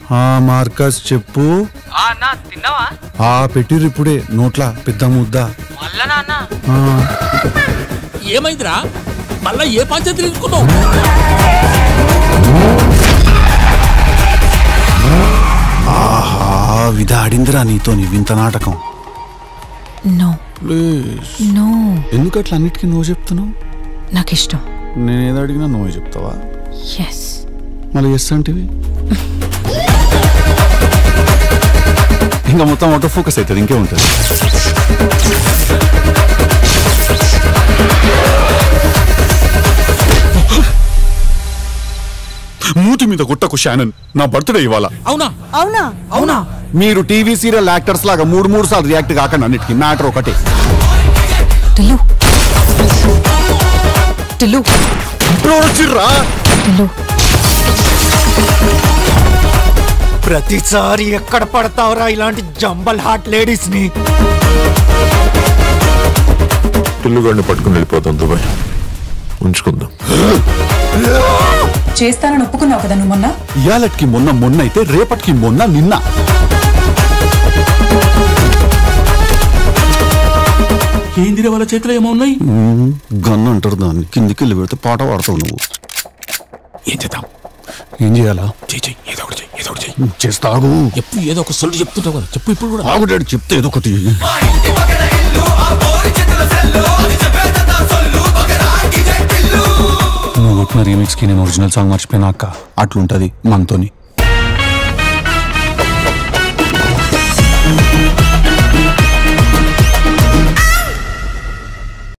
ఆ మార్కస్ చెప్పు ఆ అన్న తిన్నావా ఆ పెట్టిర్రు ఇప్పుడే నోట్ల పెద్ద ముద్ద మళ్ళా నాన్న ఆ, ఏమైందిరా మళ్ళా ఏ పంచాయతీ తీసుకున్నావు ఆ విధ ఆడిందిరా నీతో నీ వింత నాటకం నో ప్లీజ్ నో ఎందుకు అట్లా అన్నిటికీ నువ్వు చెప్తున్నావు నాకు ఇష్టం నేను ఏదో అడిగినా నువ్వే చెప్తావా ఎస్ మళ్ళీ ఎస్ అంటివి ఇంకా మొత్తం ఆటో ఫోకస్ అవుతుంది ఇంకే ఉంటుంది మూతి మీద గుట్టకు షానన్ నా బర్త్డే ఇవాళ అవునా అవునా అవునా మీరు టీవీ సీరియల్ యాక్టర్స్ లాగా మూడు మూడు సార్లు రియాక్ట్ కాకండి అన్నిటికీ మ్యాటర్ ఒకటే టిల్లు టిల్లు ఇప్పుడు వచ్చిర్రా టిల్లు ప్రతిసారి ఎక్కడ పడతావురా ఇలాంటి జంబల్ హాట్ లేడీస్ ని పిల్లుగాడిని పట్టుకుని వెళ్ళిపోతాం దుబాయ్ ఉంచుకుందాం చేస్తానని ఒప్పుకున్నావు కదా నువ్వు మొన్న ఇయాలటికి మొన్న మొన్న అయితే రేపటికి మొన్న నిన్న ఏందిరే వాళ్ళ చేతిలో ఏమో ఉన్నాయి గన్ అంటారు దాన్ని కిందికి వెళ్ళి పెడితే పాట పాడతావు నువ్వు ఏం చేద్దాం ఏం చేయాలా చెయ్యి చెయ్యి ఏదో ఒకటి చెయ్యి ఏదో ఒకటి చెయ్యి చేస్తాగు ఎప్పుడు ఏదో ఒక సొల్లు చెప్తుంటావు కదా చెప్పు ఇప్పుడు కూడా ఆగుడాడు చెప్తే ఏదో ఒకటి నువ్వు కొట్టిన రీమిక్స్ కి నేను ఒరిజినల్ సాంగ్ మర్చిపోయినా అక్క అట్లుంటది మనతోని